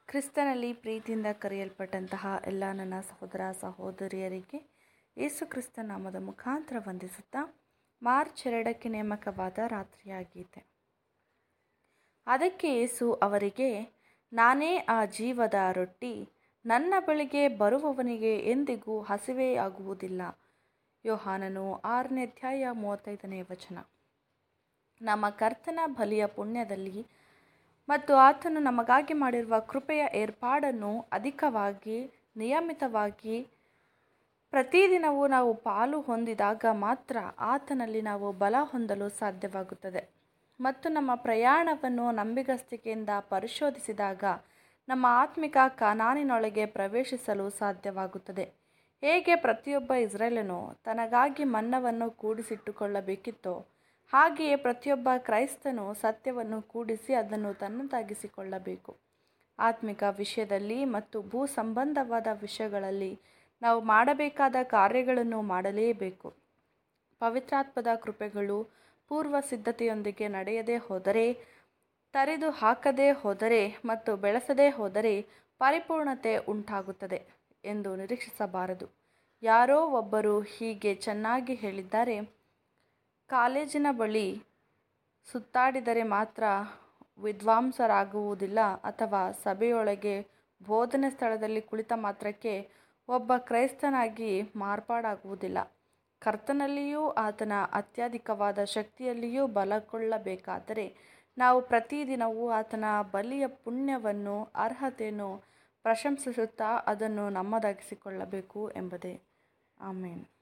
ಕ್ರಿಸ್ತನಲ್ಲಿ ಪ್ರೀತಿಯಿಂದ ಕರೆಯಲ್ಪಟ್ಟಂತಹ ಎಲ್ಲ ನನ್ನ ಸಹೋದರ ಸಹೋದರಿಯರಿಗೆ ಯೇಸು ಕ್ರಿಸ್ತ ನಾಮದ ಮುಖಾಂತರ ವಂದಿಸುತ್ತಾ ಮಾರ್ಚ್ ಎರಡಕ್ಕೆ ನೇಮಕವಾದ ರಾತ್ರಿಯ ಗೀತೆ ಅದಕ್ಕೆ ಯೇಸು ಅವರಿಗೆ ನಾನೇ ಆ ಜೀವದ ರೊಟ್ಟಿ ನನ್ನ ಬಳಿಗೆ ಬರುವವನಿಗೆ ಎಂದಿಗೂ ಹಸಿವೆಯಾಗುವುದಿಲ್ಲ ಯೋಹಾನನು ಆರನೇ ಅಧ್ಯಾಯ ಮೂವತ್ತೈದನೇ ವಚನ ನಮ್ಮ ಕರ್ತನ ಬಲಿಯ ಪುಣ್ಯದಲ್ಲಿ ಮತ್ತು ಆತನು ನಮಗಾಗಿ ಮಾಡಿರುವ ಕೃಪೆಯ ಏರ್ಪಾಡನ್ನು ಅಧಿಕವಾಗಿ ನಿಯಮಿತವಾಗಿ ಪ್ರತಿದಿನವೂ ನಾವು ಪಾಲು ಹೊಂದಿದಾಗ ಮಾತ್ರ ಆತನಲ್ಲಿ ನಾವು ಬಲ ಹೊಂದಲು ಸಾಧ್ಯವಾಗುತ್ತದೆ ಮತ್ತು ನಮ್ಮ ಪ್ರಯಾಣವನ್ನು ನಂಬಿಗಸ್ತಿಕೆಯಿಂದ ಪರಿಶೋಧಿಸಿದಾಗ ನಮ್ಮ ಆತ್ಮಿಕ ಕಾನಾನಿನೊಳಗೆ ಪ್ರವೇಶಿಸಲು ಸಾಧ್ಯವಾಗುತ್ತದೆ ಹೇಗೆ ಪ್ರತಿಯೊಬ್ಬ ಇಸ್ರೇಲನು ತನಗಾಗಿ ಮನ್ನವನ್ನು ಕೂಡಿಸಿಟ್ಟುಕೊಳ್ಳಬೇಕಿತ್ತೋ ಹಾಗೆಯೇ ಪ್ರತಿಯೊಬ್ಬ ಕ್ರೈಸ್ತನು ಸತ್ಯವನ್ನು ಕೂಡಿಸಿ ಅದನ್ನು ತನ್ನದಾಗಿಸಿಕೊಳ್ಳಬೇಕು ಆತ್ಮಿಕ ವಿಷಯದಲ್ಲಿ ಮತ್ತು ಭೂ ಸಂಬಂಧವಾದ ವಿಷಯಗಳಲ್ಲಿ ನಾವು ಮಾಡಬೇಕಾದ ಕಾರ್ಯಗಳನ್ನು ಮಾಡಲೇಬೇಕು ಪವಿತ್ರಾತ್ಮದ ಕೃಪೆಗಳು ಪೂರ್ವ ಸಿದ್ಧತೆಯೊಂದಿಗೆ ನಡೆಯದೇ ಹೋದರೆ ತರಿದು ಹಾಕದೇ ಹೋದರೆ ಮತ್ತು ಬೆಳೆಸದೇ ಹೋದರೆ ಪರಿಪೂರ್ಣತೆ ಉಂಟಾಗುತ್ತದೆ ಎಂದು ನಿರೀಕ್ಷಿಸಬಾರದು ಯಾರೋ ಒಬ್ಬರು ಹೀಗೆ ಚೆನ್ನಾಗಿ ಹೇಳಿದ್ದಾರೆ ಕಾಲೇಜಿನ ಬಳಿ ಸುತ್ತಾಡಿದರೆ ಮಾತ್ರ ವಿದ್ವಾಂಸರಾಗುವುದಿಲ್ಲ ಅಥವಾ ಸಭೆಯೊಳಗೆ ಬೋಧನೆ ಸ್ಥಳದಲ್ಲಿ ಕುಳಿತ ಮಾತ್ರಕ್ಕೆ ಒಬ್ಬ ಕ್ರೈಸ್ತನಾಗಿ ಮಾರ್ಪಾಡಾಗುವುದಿಲ್ಲ ಕರ್ತನಲ್ಲಿಯೂ ಆತನ ಅತ್ಯಧಿಕವಾದ ಶಕ್ತಿಯಲ್ಲಿಯೂ ಬಲಗೊಳ್ಳಬೇಕಾದರೆ ನಾವು ಪ್ರತಿದಿನವೂ ಆತನ ಬಲಿಯ ಪುಣ್ಯವನ್ನು ಅರ್ಹತೆಯನ್ನು ಪ್ರಶಂಸಿಸುತ್ತಾ ಅದನ್ನು ನಮ್ಮದಾಗಿಸಿಕೊಳ್ಳಬೇಕು ಎಂಬುದೇ ಆಮೇನ್